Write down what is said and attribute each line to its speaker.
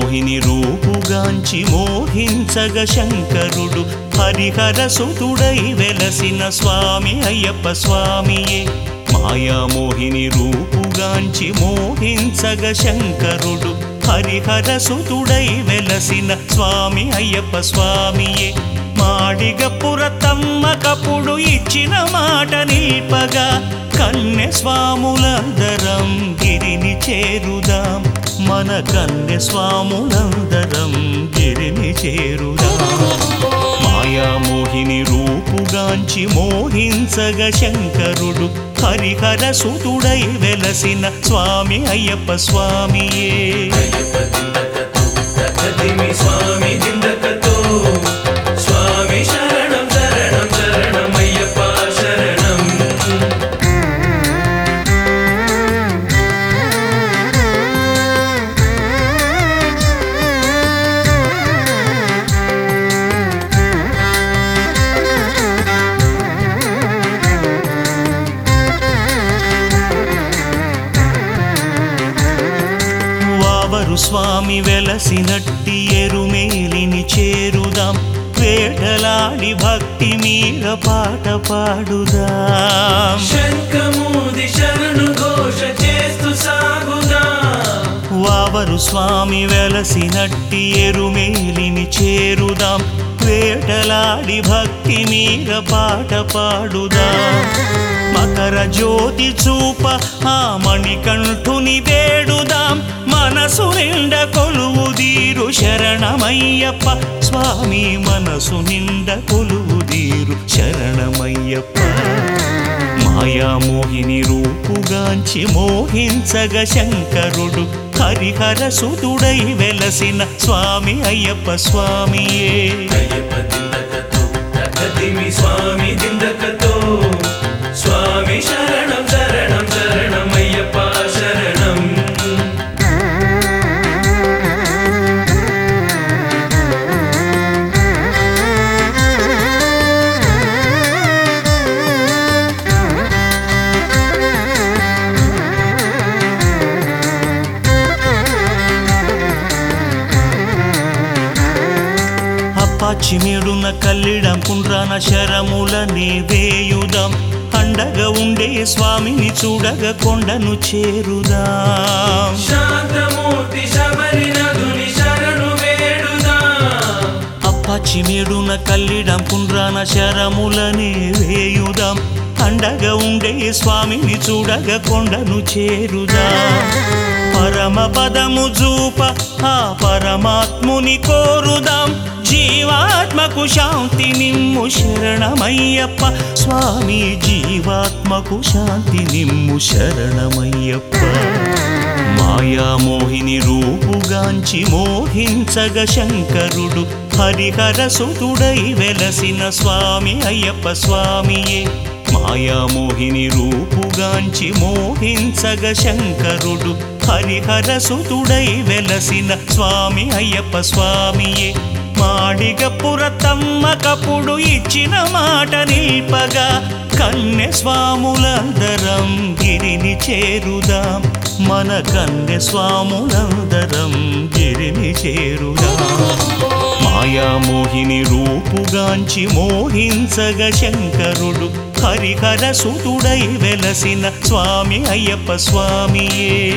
Speaker 1: మాయామోహిని రూపుగాంచి మోహించగ శంకరుడు హరిహర సుతుడై వెలసిన స్వామి అయ్యప్ప స్వామియే మాయామోహిని రూపుగాంచి మోహించగ శంకరుడు హరిహర సుతుడై వెలసిన స్వామి అయ్యప్ప స్వామియే మాడిగ పురతమ్మ కపుడు ఇచ్చిన మాట నిల్పగా కన్నె స్వాములందరం గిరిని చేరుదాం మన కన్నె స్వాములందరం గిరిని చేరుదాం మాయామోహిని రూపుగాంచి మోహించగ శంకరుడు హరిహర సుతుడై వెలసిన స్వామి అయ్యప్ప స్వామియే
Speaker 2: తకదిమి స్వామి దిందకతో స్వామి శరణం శరణం శరణమయ్యప్ప శరణం
Speaker 1: వావరు స్వామి వెలసినట్టి ఎరుమేలిని చేరుదాం వేటలాడి భక్తి మీర పాట పాడుదాం
Speaker 2: శంఖమూది శరణు ఘోష చేస్తూ సాగుదా
Speaker 1: వావరు స్వామి వెలసినట్టి ఎరుమేలిని చేరుదాం వేటలాడి భక్తి మీర పాట పాడుదాం మకర జ్యోతి చూప ఆ మణికంఠుని వేడుదాం మనసు నిండ కొలువు దీరు శరణమయ్యప్ప స్వామి మనసు నిండ కొలువు దీరు శరణమయ్యప్ప మాయామోహిని రూపుగాంచి మోహించగ శంకరుడు హరిహర సుతుడై వెలసిన స్వామి అయ్యప్ప స్వామియే
Speaker 2: అయ్యప్ప దిందకతో తకదిమి స్వామి దిందకతో స్వామి శరణం శరణం శరణమయ్యప్ప శరణం
Speaker 1: అప్పాచిమేడున కల్లిడం కుండ్రాన శరములనే వేయుదాం అండగా ఉండే స్వామిని చూడగ కొండను చేరుదాం
Speaker 2: శాంతమూర్తి శబరి నదుని శరణు వేడుదా
Speaker 1: అప్పాచిమేడున కల్లిడం కుండ్రాన శరములనే వేయుదాం అండగా ఉండే స్వామిని చూడగ కొండను చేరుదాం పరమ పదము చూప ఆ పరమాత్ముని కోరుదాం జీవాత్మకు శాంతి నిమ్ము శరణమయ్యప్ప స్వామి జీవాత్మకు శాంతి నిమ్ము శరణమయ్యప్ప మాయామోహిని రూపుగాంచి మోహించగ శంకరుడు హరిహర సుతుడై వెలసిన స్వామి అయ్యప్ప స్వామియే మాయామోహిని రూపుగాంచి మోహించగ శంకరుడు హరిహర సుతుడై వెలసిన స్వామి అయ్యప్ప స్వామియే మాడిగ పురతమ్మ కపుడు ఇచ్చిన మాట నిల్పగా కన్నె స్వాములందరం గిరిని చేరుదాం మన కన్నె స్వాములందరం గిరిని చేరుదాం మాయామోహిని రూపుగాంచి మోహించగ శంకరుడు హరిహర సుతుడై వెలసిన స్వామి అయ్యప్ప స్వామియే